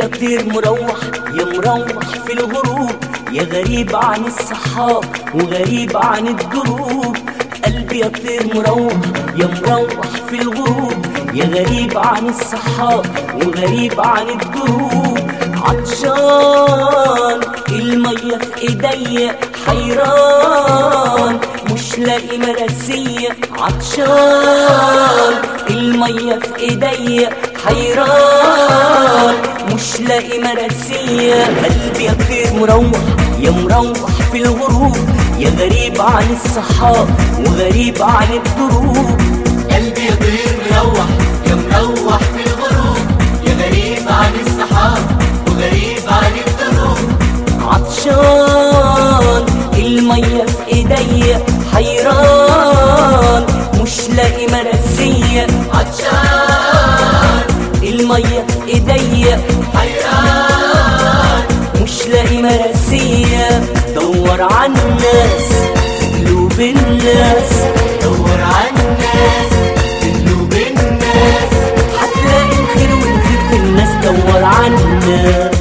طير مروح يا مروح في الغروب يا غريب عن الصحاب وغريب عن الدروب قلبي يا طير مروح يا مروح في الغروب يا غريب عن الصحاب وغريب عن الدروب عطشان المية في ايديا حيران مش لاقي مراسية عطشان المية في ايديا حيران مش لاقي مراسية قلبي يا طير مروح يا مروح في الغروب يا غريب عن الصحاب وغريب عن الدروب قلبي يطير مروح يا مروح في الغروب يا غريب عن السحاب وغريب عن الدروب عطشان المية في ايديا حيران مش لاقي مراسية عطشان المية في ايديا حيران مش لاقي مراسية دور عن الناس في قلوب الناس دور على الناس في قلوب الناس هتلاقي الخير والخير في الناس دور عن الناس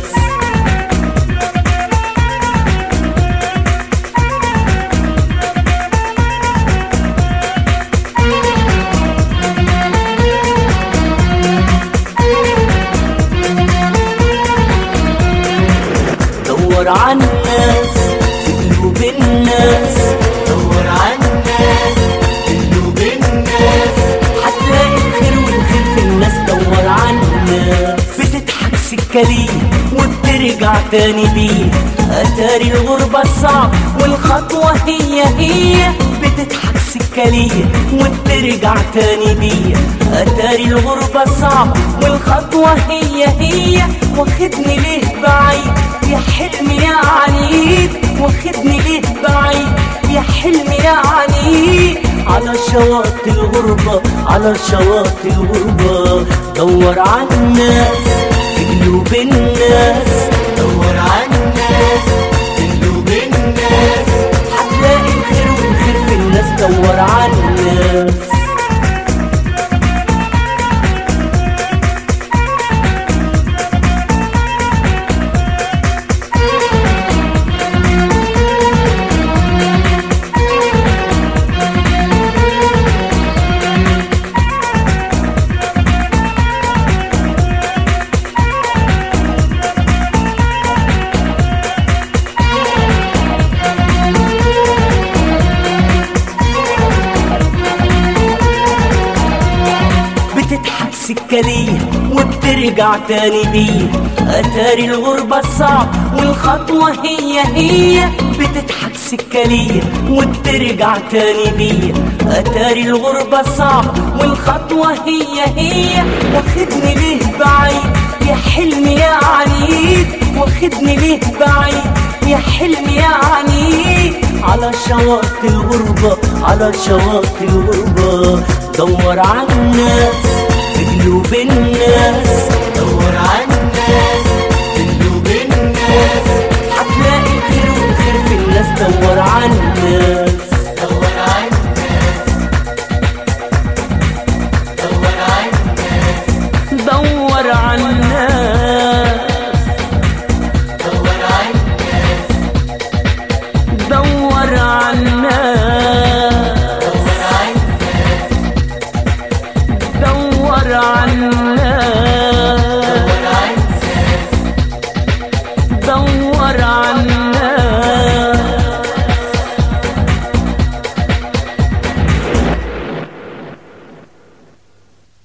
دور عن الناس في قلوب الناس دور على الناس في قلوب الناس هتلاقي الخير والخير في الناس دور عن الناس بتضحك سكالية وبترجع تاني بيه اتاري الغربة صعب والخطوة هي هي بتضحك سكالية وبترجع تاني بيه اتاري الغربة صعب والخطوة هي هي واخدني ليه بعيد يا حلمي يا عنيد واخدني ليه بعيد يا حلمي يا عنيد على شواطئ الغربة على شواطئ الغربة دور على الناس في قلوب الناس دور على الناس في قلوب الناس هتلاقي الخير والخير في الناس دور على الناس بتضحك سكالية وبترجع تاني بيه اتاري الغربة صعب والخطوة هي هي بتضحك سكالية وبترجع تاني بيه اتاري الغربة صعب والخطوة هي هي واخدني ليه بعيد يا حلمي يا عنيد واخدني ليه بعيد يا حلمي يا عنيد على شواطئ الغربة على شواطئ الغربة دور على الناس في قلوب الناس دور على الناس في قلوب الناس هتلاقي الخير والخير في الناس دور على الناس دور على الناس دور على الناس دور على الناس دور على الناس دور على الناس دور على الناس دور على الناس